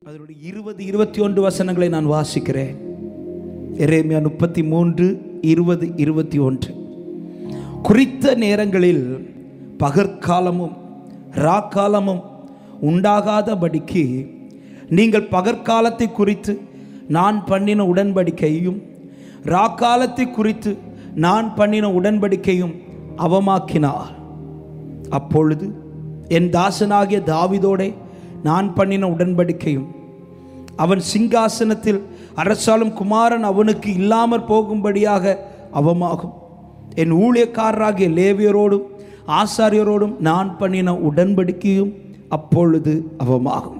அதனுடைய இருபது இருபத்தி ஒன்று வசனங்களை நான் வாசிக்கிறேன் எரேமியா முப்பத்தி மூன்று இருபது இருபத்தி ஒன்று குறித்த நேரங்களில் பகற்காலமும் ராக்காலமும் உண்டாகாதபடிக்கு நீங்கள் பகற்காலத்தை குறித்து நான் பண்ணின உடன்படிக்கையும் ராக்காலத்தை குறித்து நான் பண்ணின உடன்படிக்கையும் அவமாக்கினார் அப்பொழுது என் தாசனாகிய தாவிதோடே நான் பண்ணின உடன்படிக்கையும் அவன் சிங்காசனத்தில் அரசாளும் குமாரன் அவனுக்கு இல்லாமற் போகும்படியாக அவமாகும் என் ஊழியக்காரராகிய லேவியரோடும் ஆசாரியரோடும் நான் பண்ணின உடன்படிக்கையும் அப்பொழுது அவமாகும்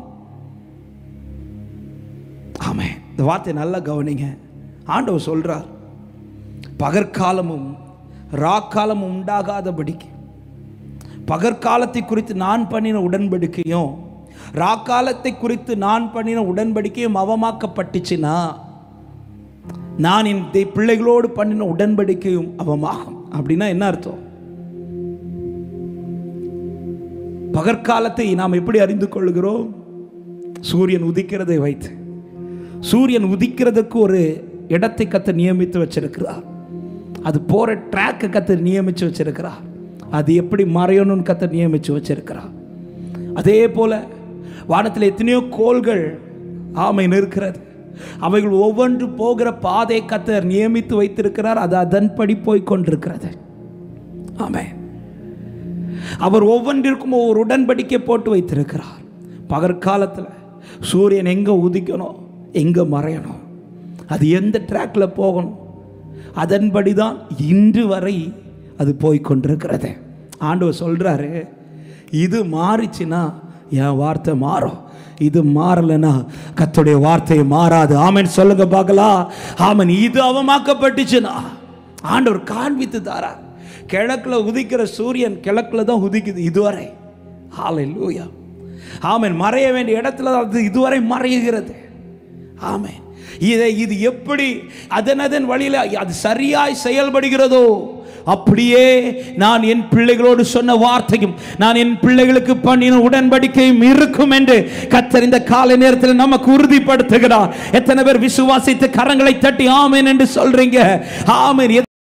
ஆமே இந்த வார்த்தை நல்லா கவனிங்க ஆண்டவர் சொல்றார் பகற்காலமும் ராக்காலமும் உண்டாகாதபடிக்கு பகற்காலத்தை குறித்து நான் பண்ணின உடன்படிக்கையும் ராக்காலத்தை குறித்து நான் பண்ணின உடன்படிக்கையும் அவமாக்கப்பட்டுச்சுன்னா நான் என் தே- பிள்ளைகளோடு பண்ணின உடன்படிக்கையும் அவமாகும் அப்படின்னா என்ன அர்த்தம் பகற்காலத்தை நாம் எப்படி அறிந்து கொள்கிறோம் சூரியன் உதிக்கிறதை வைத்து சூரியன் உதிக்கிறதுக்கு ஒரு இடத்தை கத்த நியமித்து வச்சிருக்கிறார் அது போற ட்ராக்கை கத்த நியமித்து வச்சிருக்கிறார் அது எப்படி மறையணும்னு கத்த நியமித்து வச்சிருக்கிறார் அதே போல வானத்தில் எத்தனையோ கோள்கள் ஆமைன் இருக்கிறது அவைகள் ஒவ்வொன்று போகிற பாதை கத்தர் நியமித்து வைத்திருக்கிறார் அது அதன்படி போய் கொண்டிருக்கிறது ஆமென் அவர் ஒவ்வொன்றிற்கும் ஒவ்வொரு உடன்படிக்கை போட்டு வைத்திருக்கிறார் பகற்காலத்தில் சூரியன் எங்கே உதிக்கணும் எங்கே மறையணும் அது எந்த ட்ராக்ல போகணும் அதன்படி தான் இன்று வரை அது போய் கொண்டிருக்கிறது ஆண்டவர் சொல்கிறாரு இது மாறிச்சுன்னா என் வார்த்தை மாறும் இது மாறலைன்னா கத்துடைய வார்த்தை மாறாது ஆமென் சொல்லுங்க பார்க்கலாம் ஆமன் இது அவமாக்கப்பட்டுச்சுன்னா ஆண்டவர் காண்பித்து தாரார் கிழக்குல உதிக்கிற சூரியன் கிழக்குல தான் உதிக்குது இதுவரை ஹalleluya ஆமென் மறைய வேண்டிய இடத்துல தான் அது இதுவரை மறையுகிறது ஆமென் இதை இது எப்படி அதன் அதன் வழியில் அது சரியாய் செயல்படுகிறதோ அப்படியே நான் என் பிள்ளைகளோடு சொன்ன வார்த்தையும் நான் என் பிள்ளைகளுக்கு பண்ணின உடன்படிக்கையும் இருக்கும் என்று கத்தர் இந்த காலை நேரத்தில் நமக்கு உறுதிப்படுத்துகிறார் எத்தனை பேர் விசுவாசித்து கரங்களை தட்டி ஆமென் என்று சொல்றீங்க ஆமென்